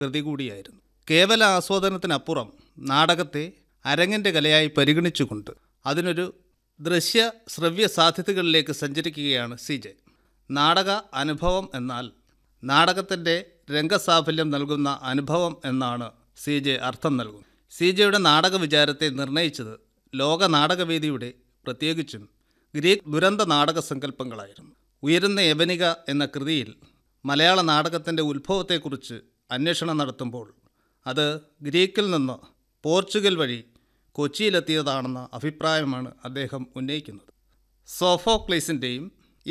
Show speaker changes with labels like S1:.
S1: കൃതി കൂടിയായിരുന്നു കേവല ആസ്വാദനത്തിനപ്പുറം നാടകത്തെ അരങ്ങിൻ്റെ കലയായി പരിഗണിച്ചുകൊണ്ട് അതിനൊരു ദൃശ്യ ശ്രവ്യ സാധ്യതകളിലേക്ക് സഞ്ചരിക്കുകയാണ് സി ജെ നാടക അനുഭവം എന്നാൽ നാടകത്തിൻ്റെ രംഗസാഫല്യം നൽകുന്ന അനുഭവം എന്നാണ് സി ജെ അർത്ഥം നൽകുന്നത് സി ജെയുടെ നാടക വിചാരത്തെ നിർണയിച്ചത് ലോക നാടകവേദിയുടെ പ്രത്യേകിച്ചും ഗ്രീക്ക് ദുരന്ത നാടക സങ്കല്പങ്ങളായിരുന്നു ഉയരുന്ന യവനിക എന്ന കൃതിയിൽ മലയാള നാടകത്തിൻ്റെ ഉത്ഭവത്തെക്കുറിച്ച് അന്വേഷണം നടത്തുമ്പോൾ അത് ഗ്രീക്കിൽ നിന്ന് പോർച്ചുഗൽ വഴി കൊച്ചിയിലെത്തിയതാണെന്ന അഭിപ്രായമാണ് അദ്ദേഹം ഉന്നയിക്കുന്നത് സോഫോക്ലീസിൻ്റെയും